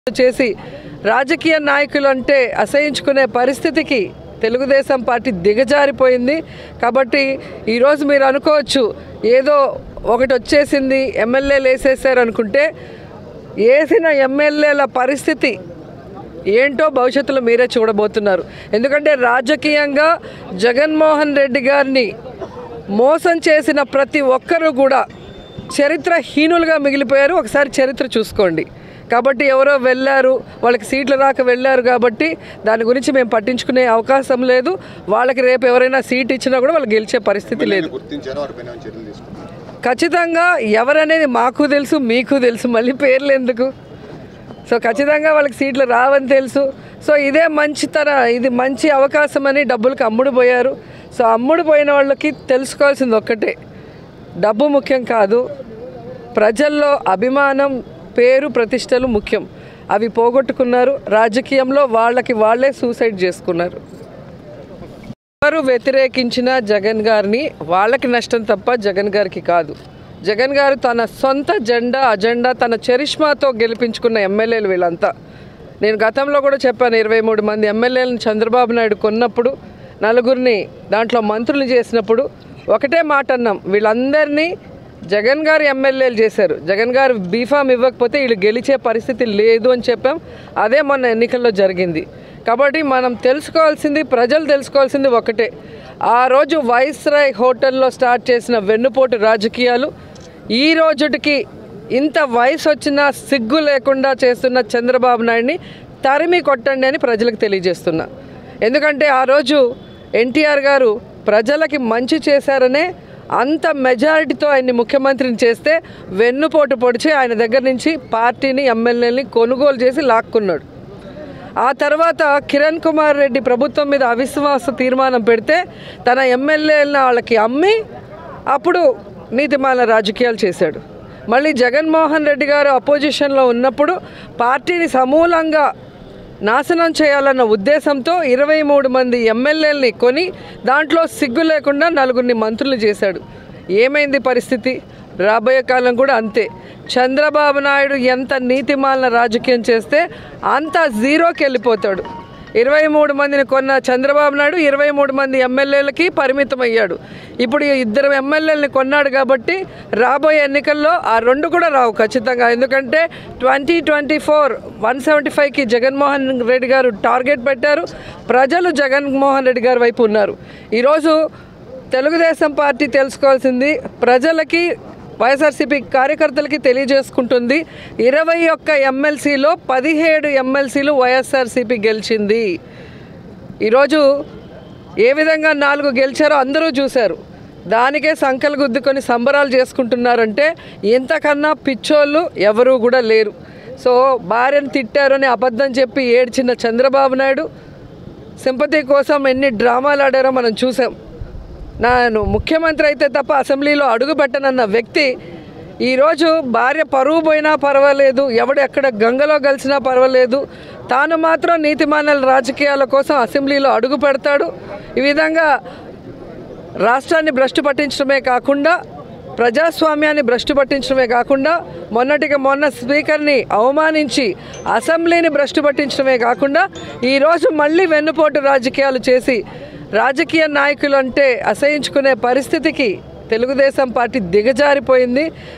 చేసి రాజకీయ నాయకులు అంటే అసహించుకునే పరిస్థితికి తెలుగుదేశం పార్టీ దిగజారిపోయింది కాబట్టి ఈరోజు మీరు అనుకోవచ్చు ఏదో ఒకటి వచ్చేసింది ఎమ్మెల్యేలు వేసేసారు అనుకుంటే వేసిన ఎమ్మెల్యేల పరిస్థితి ఏంటో భవిష్యత్తులో మీరే చూడబోతున్నారు ఎందుకంటే రాజకీయంగా జగన్మోహన్ రెడ్డి గారిని మోసం చేసిన ప్రతి ఒక్కరూ కూడా చరిత్రహీనులుగా మిగిలిపోయారు ఒకసారి చరిత్ర చూసుకోండి కాబట్టి ఎవరో వెళ్ళారు వాళ్ళకి సీట్లు రాక వెళ్ళారు కాబట్టి దాని గురించి మేము పట్టించుకునే అవకాశం లేదు వాళ్ళకి రేపు ఎవరైనా సీట్ ఇచ్చినా కూడా వాళ్ళు గెలిచే పరిస్థితి లేదు గుర్తించారు వారిపైన ఏమైనా చర్యలు తీసుకున్నారు ఖచ్చితంగా ఎవరనేది మాకు తెలుసు మీకు తెలుసు మళ్ళీ పేర్లు ఎందుకు సో ఖచ్చితంగా వాళ్ళకి సీట్లు రావని తెలుసు సో ఇదే మంచితన ఇది మంచి అవకాశం అని డబ్బులకు అమ్ముడు పోయారు సో అమ్ముడు పోయిన వాళ్ళకి తెలుసుకోవాల్సింది ఒక్కటే డబ్బు ముఖ్యం కాదు ప్రజల్లో అభిమానం పేరు ప్రతిష్టలు ముఖ్యం అవి పోగొట్టుకున్నారు రాజకీయంలో వాళ్ళకి వాళ్ళే సూసైడ్ చేసుకున్నారు ఎవరు వ్యతిరేకించిన జగన్ గారిని వాళ్ళకి నష్టం తప్ప జగన్ గారికి కాదు జగన్ గారు తన సొంత జెండా అజెండా తన చరిష్మాతో గెలిపించుకున్న ఎమ్మెల్యేలు వీళ్ళంతా నేను గతంలో కూడా చెప్పాను ఇరవై మూడు మంది ఎమ్మెల్యేలను చంద్రబాబు నాయుడు కొన్నప్పుడు నలుగురిని దాంట్లో మంత్రులు చేసినప్పుడు ఒకటే మాట అన్నాం వీళ్ళందరినీ జగన్ గారు ఎమ్మెల్యేలు చేశారు జగన్ గారు బీఫామ్ ఇవ్వకపోతే వీళ్ళు గెలిచే పరిస్థితి లేదు అని చెప్పాం అదే మొన్న ఎన్నికల్లో జరిగింది కాబట్టి మనం తెలుసుకోవాల్సింది ప్రజలు తెలుసుకోవాల్సింది ఒకటే ఆ రోజు వైస్రాయ్ హోటల్లో స్టార్ట్ చేసిన వెన్నుపోటు రాజకీయాలు ఈ రోజుటికి ఇంత వయసు వచ్చినా సిగ్గు లేకుండా చేస్తున్న చంద్రబాబు నాయుడిని తరిమి కొట్టండి అని ప్రజలకు తెలియజేస్తున్నా ఎందుకంటే ఆ రోజు ఎన్టీఆర్ గారు ప్రజలకి మంచి చేశారనే అంత మెజారిటీతో ఆయన్ని ముఖ్యమంత్రిని చేస్తే వెన్నుపోటు పొడిచి ఆయన దగ్గర నుంచి పార్టీని ఎమ్మెల్యేని కొనుగోలు చేసి లాక్కున్నాడు ఆ తర్వాత కిరణ్ కుమార్ రెడ్డి ప్రభుత్వం మీద అవిశ్వాస తీర్మానం పెడితే తన ఎమ్మెల్యేలను వాళ్ళకి అమ్మి అప్పుడు నీతిమాల రాజకీయాలు చేశాడు మళ్ళీ జగన్మోహన్ రెడ్డి గారు అపోజిషన్లో ఉన్నప్పుడు పార్టీని సమూలంగా నాశనం చేయాలన్న ఉద్దేశంతో ఇరవై మూడు మంది ఎమ్మెల్యేలని కొని దాంట్లో సిగ్గు లేకుండా నలుగురిని మంత్రులు చేశాడు ఏమైంది పరిస్థితి రాబోయే కాలం కూడా అంతే చంద్రబాబు నాయుడు ఎంత నీతిమాలిన రాజకీయం చేస్తే అంత జీరోకి వెళ్ళిపోతాడు ఇరవై మూడు మందిని కొన్న చంద్రబాబు నాయుడు ఇరవై మూడు మంది ఎమ్మెల్యేలకి పరిమితం అయ్యాడు ఇప్పుడు ఈ ఇద్దరు ఎమ్మెల్యేలని కొన్నాడు కాబట్టి రాబోయే ఎన్నికల్లో ఆ రెండు కూడా రావు ఖచ్చితంగా ఎందుకంటే twenty twenty four one seventy ఫైవ్కి జగన్మోహన్ రెడ్డి గారు టార్గెట్ పెట్టారు ప్రజలు జగన్మోహన్ రెడ్డి గారి వైపు ఉన్నారు ఈరోజు తెలుగుదేశం పార్టీ తెలుసుకోవాల్సింది ప్రజలకి వైఎస్ఆర్సీపీ కార్యకర్తలకి తెలియజేసుకుంటుంది ఇరవై ఒక్క ఎమ్మెల్సీలో పదిహేడు ఎమ్మెల్సీలు వైఎస్ఆర్సీపీ గెలిచింది ఈరోజు ఏ విధంగా నాలుగు గెలిచారో అందరూ చూశారు దానికే సంకలు గుద్దుకొని సంబరాలు చేసుకుంటున్నారంటే ఇంతకన్నా పిచ్చోళ్ళు ఎవరూ కూడా లేరు సో భార్యను తిట్టారని అబద్ధం చెప్పి ఏడ్చిన చంద్రబాబు నాయుడు సింపతి కోసం ఎన్ని డ్రామాలు ఆడారో మనం చూసాం నేను ముఖ్యమంత్రి అయితే తప్ప అసెంబ్లీలో అడుగు పెట్టనన్న వ్యక్తి ఈరోజు భార్య పరువు పోయినా పర్వాలేదు ఎవడు ఎక్కడ గంగలో కలిసినా పర్వాలేదు తాను మాత్రం నీతిమానల రాజకీయాల కోసం అసెంబ్లీలో అడుగు పెడతాడు ఈ విధంగా రాష్ట్రాన్ని భ్రష్టు పట్టించడమే కాకుండా ప్రజాస్వామ్యాన్ని భ్రష్టు పట్టించడమే కాకుండా మొన్నటికి మొన్న స్పీకర్ని అవమానించి అసెంబ్లీని భ్రష్టు పట్టించడమే కాకుండా ఈరోజు మళ్ళీ వెన్నుపోటు రాజకీయాలు చేసి రాజకీయ నాయకులు అంటే అసహించుకునే పరిస్థితికి తెలుగుదేశం పార్టీ దిగజారిపోయింది